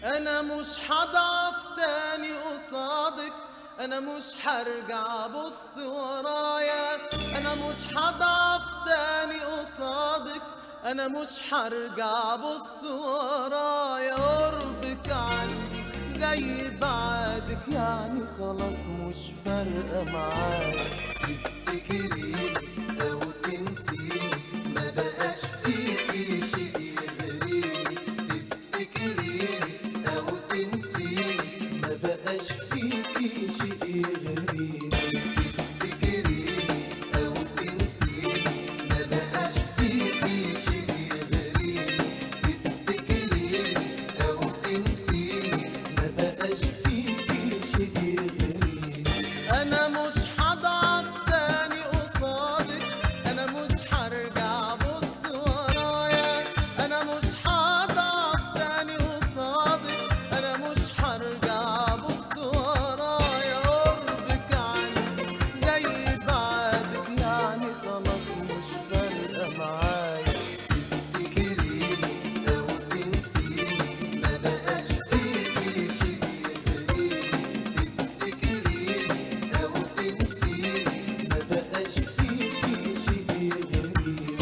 انا مش هضعف تاني قصادك انا مش هرجع ابص ورايا انا مش هضعف تاني قصادك انا مش هرجع ابص ورايا قربك عندي زي بعدك يعني خلاص مش فارقه معايا تفتكريني او تنسيني ما بقاش فيكي شيء يغريني تفتكريني او تنسيني ما بقاش فيكي شيء يغريني تفتكريني او تنسيني ما بقاش فيكي شيء يغريني تفتكريني او تنسيني ما بقاش فيكي شيء يغريني انا مش هضعف تاني قصادك انا مش هرجع ابص ورايا انا مش هضعف تاني قصادك انا مش هرجع ابص ورايا قربك عندي زي بعدك يعني خلاص مش فارقه معايا تفتكريني او تنسيني ما بقاش فيكي شيء يغريني تفتكريني او تنسيني ما بقاش فيكي شيء يغريني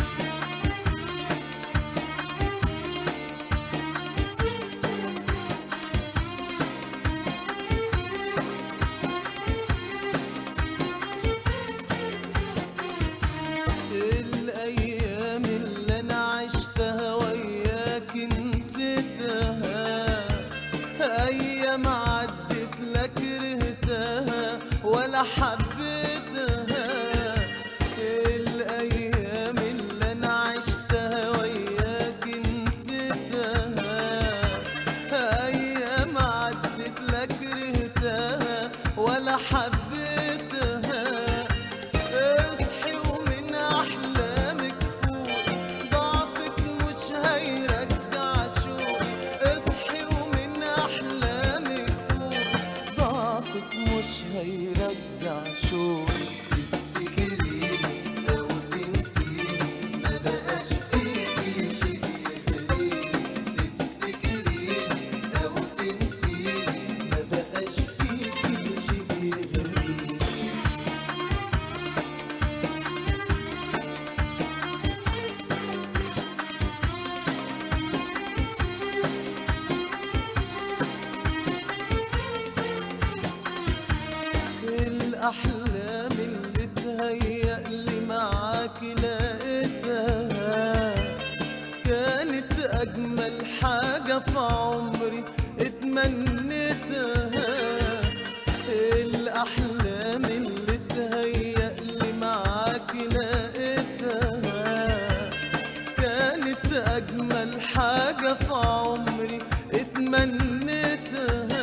الايام اللي انا عشتها وياك نسيتها ايام عدت لا كرهتها ولا حبيتها الايام اللي انا عشتها وياك نسيتها ايام عدت لا كرهتها ولا حبيتها اصحي ومن احلامك فوقي ضعفك مش هيرجع شوقي اصحي ومن احلامك فوقي ضعفك مش هيرجع شوقي تفتكريني او تنسيني ما بقاش فيكي شيء يغريني تفتكريني او تنسيني ما بقاش فيكي شيء يغريني الأحلام اللي تهيأ لي معاك لقيتها كانت أجمل حاجة في عمري اتمنيتها الأحلام اللي تهيأ لي معاك لقيتها كانت أجمل حاجة في عمري اتمنيتها